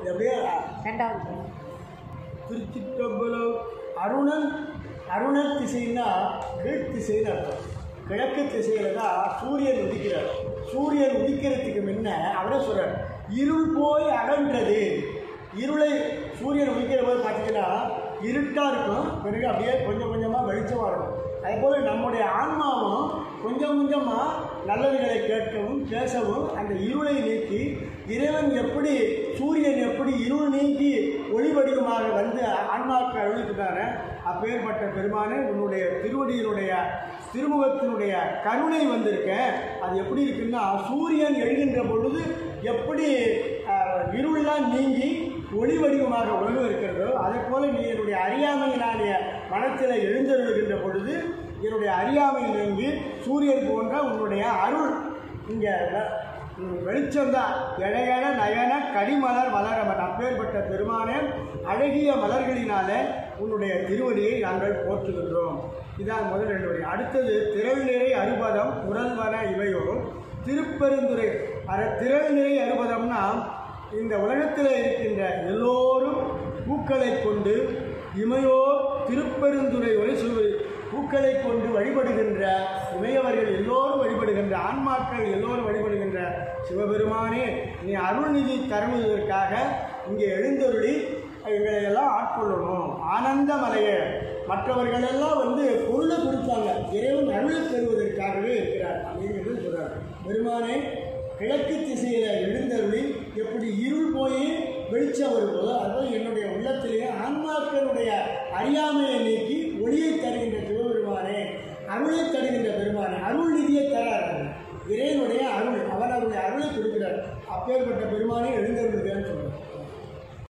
இது அப்படியே ரெண்டாவது திருச்சிற்றம்பலம் அருணன் அருணன் திசைன்னா கீழ் திசைன்னு அர்த்தம் கிழக்கு திசையில தான் சூரியன் உதிக்கிறார் சூரியன் உதிக்கிறதுக்கு முன்ன அவரே சொல்றார் இருள் போய் அகன்றது இருளை சூரியன் உதிக்கிற போது பார்த்தீங்கன்னா இருட்டாக இருக்கும் பிறகு அப்படியே கொஞ்சம் கொஞ்சமாக வெளிச்சமாக இருக்கும் அதே போல் நம்முடைய ஆன்மாவும் கொஞ்சம் கொஞ்சமாக நல்லதுகளை கேட்கவும் பேசவும் அந்த இருளை நீக்கி இறைவன் எப்படி சூரியன் எப்படி இருள் நீக்கி ஒளி வடிவமாக வந்து ஆன்மாவுக்கு அருளிக்கிறார அப்பேற்பட்ட பெருமானே உன்னுடைய திருவடியினுடைய திருமுகத்தினுடைய கருணை வந்திருக்க அது எப்படி இருக்குன்னா சூரியன் எழுகின்ற பொழுது எப்படி அஹ், இருள்லாம் நீங்கி ஒளி வடிவமாக உலகம் இருக்கிறதோ அதே போல நீ என்னுடைய அறியாமையினாலே மனத்தில் எழுந்தருளுகின்ற பொழுது என்னுடைய அறியாமை நீங்கி சூரியன் போன்ற உன்னுடைய அருள் இங்கே வெளிச்சம்தான் இழையன நயன கடிமலர் மலரவன் அப்பேற்பட்ட பெருமானே அழகிய மலர்களினாலே உன்னுடைய திருவடியை நாங்கள் போற்றுகின்றோம் இதான் முதல் ரெண்டு வரி அடுத்தது திரள் நிறை அறுபதம் உரல்வன இவையோ திருப்பெருந்துறை அர திரள் நிறை அறுபதம்னா இந்த உலகத்தில் இருக்கின்ற எல்லோரும் பூக்களை கொண்டு இமையோர் திருப்பெருந்துறை வரை சொல்வது பூக்களை கொண்டு வழிபடுகின்ற இமையவர்கள் எல்லோரும் வழிபடுகின்ற ஆன்மாக்கள் எல்லோரும் வழிபடுகின்ற சிவபெருமானே நீ அருள்நிதி தருவதற்காக இங்கே எழுந்தருளி எங்களை எல்லாம் ஆட்கொள்ளணும் ஆனந்த மலையை மற்றவர்கள் எல்லாம் வந்து பொருளை கொடுத்தாங்க இறைவன் அருளை பெறுவதற்காகவே இருக்கிறார் அப்படிங்கிறது சொல்றார் பெருமானே கிழக்கு திசையில எழுந்தருளி எப்படி இருள் போய் வெளிச்சம் வரும்போதோ அதுபோல் என்னுடைய உள்ளத்திலேயே ஆன்மாக்களுடைய அறியாமையை நீக்கி ஒளியை தருகின்ற சிவபெருமானே அருளை தருகின்ற பெருமானே அருள் நிதியை தரார் இறைவனுடைய அருள் அவன் அவருடைய அருளை கொடுக்கிறார் அப்பேற்பட்ட பெருமானே எழுந்தருளுகிறான்னு சொல்றார்